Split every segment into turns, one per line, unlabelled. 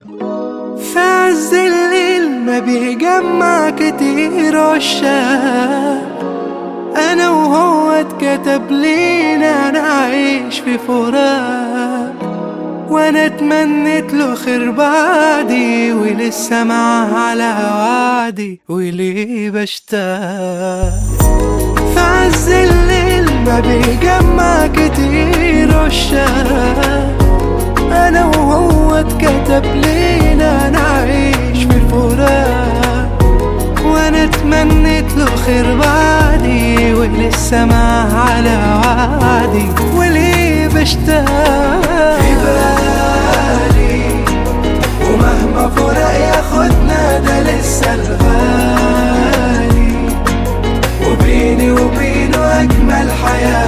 في عز الليل ما بيجمع كتير عشاق انا وهو اتكتب لينا نعيش في فراق وانا اتمنيت له خير بعدي ولسه معاه على وعدي وليه بشتاق في عز الليل ما بيجمع كتير عشاق انا وهو اتكتب لينا نعيش في فراق وانا اتمنيت له خير بعدي ولسه معاه على وعدي وليه بشتاق في بالي ومهما فراق ياخدنا ده لسه الغالي وبيني وبينه اجمل حياه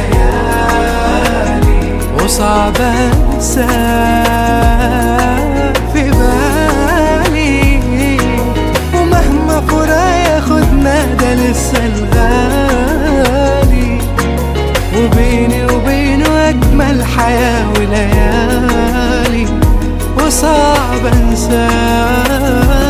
وليالي وصعب انساه في بالي ومهما فراق ياخدنا ده لسه الغالي وبيني وبينه اجمل حياه وليالي وصعب انساه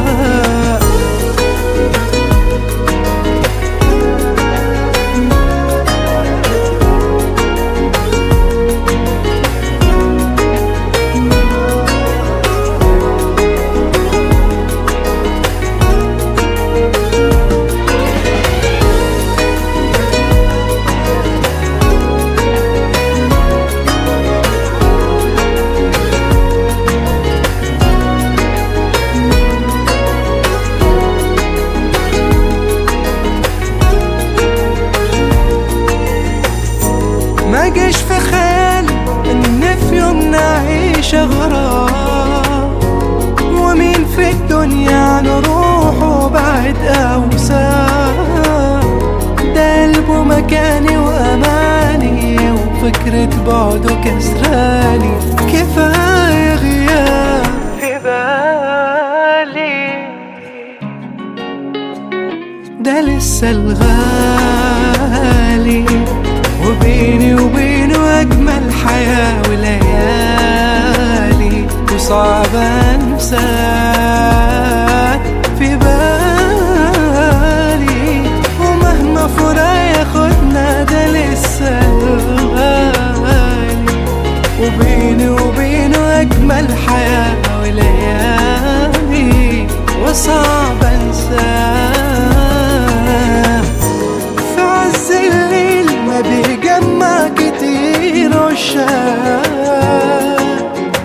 ما جاش في خيالي ان في يوم نعيش غرام ومين في الدنيا نروح بعد اوسام ده قلبه مكاني واماني وفكرة بعده كسراني كفاية غياب في بالي ده لسه الغالي وبيني وبينه أجمل حياة وليالي وصعب أنساه في بالي ومهما فراق ياخدنا ده لسه الغالي وبيني وبينه أجمل حياة وليالي وصعب أنساه في عز الليل ما بيجمع كتير عشاق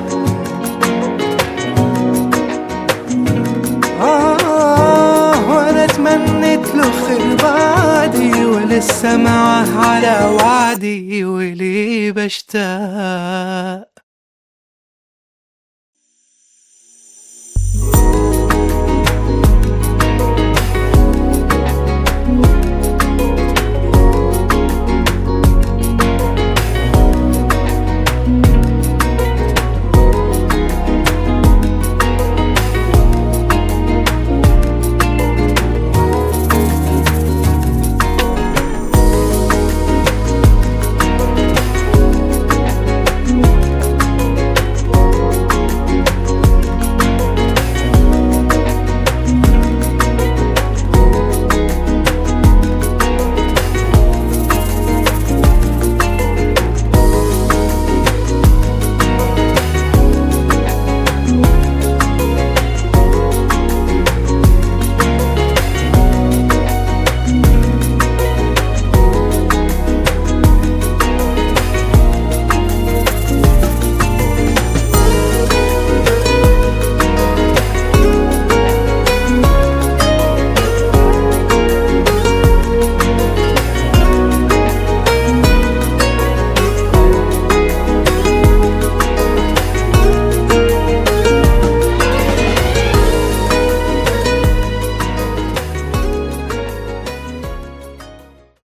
آه وأنا اتمنيت له خير بعدي ولسه معاه على وعدي وليه بشتاق